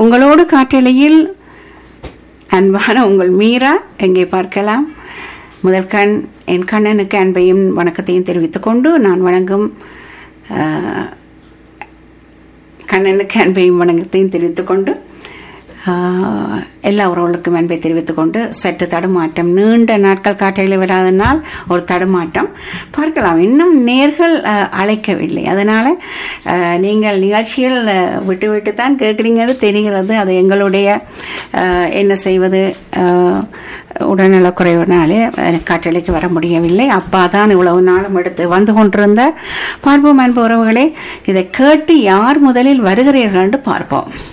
உங்களோடு காற்றலையில் அன்பான உங்கள் மீரா எங்கே பார்க்கலாம் முதல் கண் என் கண்ணனுக்கு அன்பையும் வணக்கத்தையும் தெரிவித்துக் கொண்டு நான் வணங்கும் ஆஹ், கண்ணனுக்கு அன்பையும் வணக்கத்தையும் தெரிவித்துக் கொண்டு ஆஹ், எல்லா உறவுகளுக்கும் அன்பை தெரிவித்துக் கொண்டு சற்று தடுமாற்றம் நீண்ட நாட்கள் காற்றையில் வராதனால் ஒரு தடுமாற்றம் பார்க்கலாம் இன்னும் நேர்கள் ஆஹ், அழைக்கவில்லை அதனால் நீங்கள் நிகழ்ச்சிகள் ஆஹ், விட்டு விட்டு தான் கேட்குறீங்கன்னு தெரிகிறது அது எங்களுடைய ஆஹ், என்ன செய்வது ஆஹ், உடல்நலக்குறைவினாலே அஹ், காற்றலைக்கு வர முடியவில்லை அப்பா தான் இவ்வளவு நாளும் எடுத்து வந்து கொண்டிருந்த பார்ப்போம் அன்பு உறவுகளே இதை கேட்டு யார் முதலில் வருகிறீர்கள் என்று பார்ப்போம்